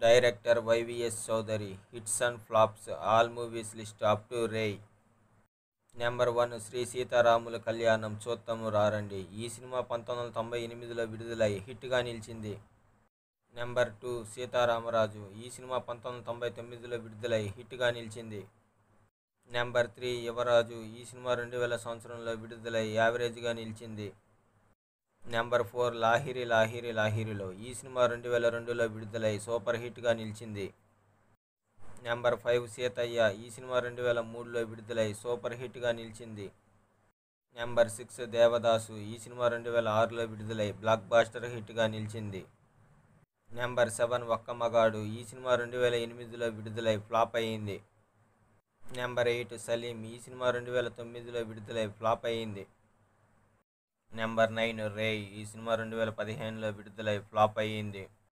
director YVS Chowdary hits and flops all movies list up to రేయ్ number one Sri Seetharamula Kalyanam చూత్తము రారండి ఈ cinema పంతొమ్మిది వందల తొంభై ఎనిమిదిలో విడుదలై హిట్గా నిలిచింది నెంబర్ టూ సీతారామరాజు ఈ సినిమా పంతొమ్మిది వందల తొంభై తొమ్మిదిలో విడుదలై హిట్గా నిలిచింది నెంబర్ త్రీ యువరాజు ఈ సినిమా రెండు వేల సంవత్సరంలో విడుదలై యావరేజ్గా నిలిచింది నెంబర్ ఫోర్ లాహిరి లాహిరి లాహిరిలో ఈ సినిమా రెండు వేల రెండులో విడుదలై సూపర్ హిట్గా నిలిచింది నెంబర్ ఫైవ్ సీతయ్య ఈ సినిమా రెండు వేల మూడులో విడుదలై సూపర్ హిట్గా నిలిచింది నెంబర్ సిక్స్ దేవదాసు ఈ సినిమా రెండు వేల ఆరులో విడుదలై బ్లాక్ బాస్టర్ హిట్గా నిలిచింది నెంబర్ సెవెన్ ఒక్క మగాడు ఈ సినిమా రెండు వేల ఎనిమిదిలో విడుదలై ఫ్లాప్ అయ్యింది నెంబర్ ఎయిట్ సలీం ఈ సినిమా రెండు వేల తొమ్మిదిలో విడుదలై ఫ్లాప్ అయ్యింది నెంబర్ నైన్ రే ఈ సినిమా రెండు వేల పదిహేనులో విడుదలై ఫ్లాప్ అయ్యింది